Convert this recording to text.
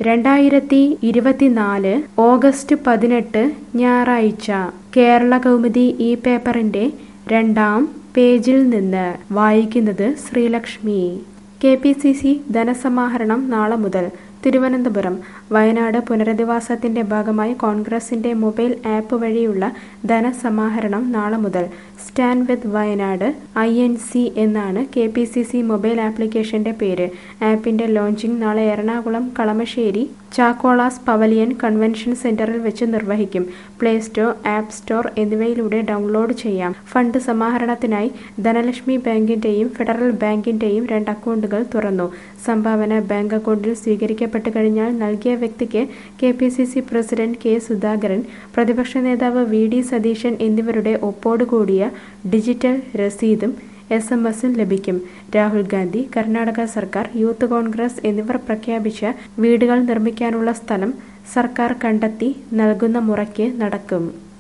രണ്ടായിരത്തി ഇരുപത്തിനാല് ഓഗസ്റ്റ് പതിനെട്ട് ഞായറാഴ്ച കേരള കൗമുദി ഈ പേപ്പറിന്റെ രണ്ടാം പേജിൽ നിന്ന് വായിക്കുന്നത് Sreelakshmi K P C C ധനസമാഹരണം നാളെ മുതൽ തിരുവനന്തപുരം വയനാട് പുനരധിവാസത്തിന്റെ ഭാഗമായി കോൺഗ്രസിന്റെ മൊബൈൽ ആപ്പ് വഴിയുള്ള ധനസമാഹരണം നാളെ മുതൽ stand with Wayanad I N C എന്നാണ് K P C C mobile ആപ്ലിക്കേഷന്റെ പേര് ആപ്പിന്റെ ലോഞ്ചിംഗ് നാളെ എറണാകുളം കളമശ്ശേരി ചാക്കോളാസ് പവലിയൻ കൺവെൻഷൻ സെന്ററിൽ വെച്ച് നിർവഹിക്കും പ്ലേ സ്റ്റോർ ആപ്പ് സ്റ്റോർ എന്നിവയിലൂടെ ഡൗൺലോഡ് ചെയ്യാം ഫണ്ട് സമാഹരണത്തിനായി ധനലക്ഷ്മി ബാങ്കിന്റെയും ഫെഡറൽ ബാങ്കിന്റെയും രണ്ട് അക്കൗണ്ടുകൾ തുറന്നു സംഭാവന ബാങ്ക് അക്കൗണ്ടിൽ സ്വീകരിക്കപ്പെട്ടു കഴിഞ്ഞാൽ നൽകിയ വ്യക്തിക്ക് K P C C president K Sudhakaran പ്രതിപക്ഷ നേതാവ് വി ഡി സതീശൻ എന്നിവരുടെ ഒപ്പോടുകൂടിയ ഡിജിറ്റൽ രസീതും എസ് എം എസും ലഭിക്കും രാഹുൽ ഗാന്ധി കർണാടക സർക്കാർ യൂത്ത് കോൺഗ്രസ് എന്നിവർ പ്രഖ്യാപിച്ച വീടുകൾ നിർമ്മിക്കാനുള്ള സ്ഥലം സർക്കാർ കണ്ടെത്തി നൽകുന്ന മുറയ്ക്ക് നടക്കും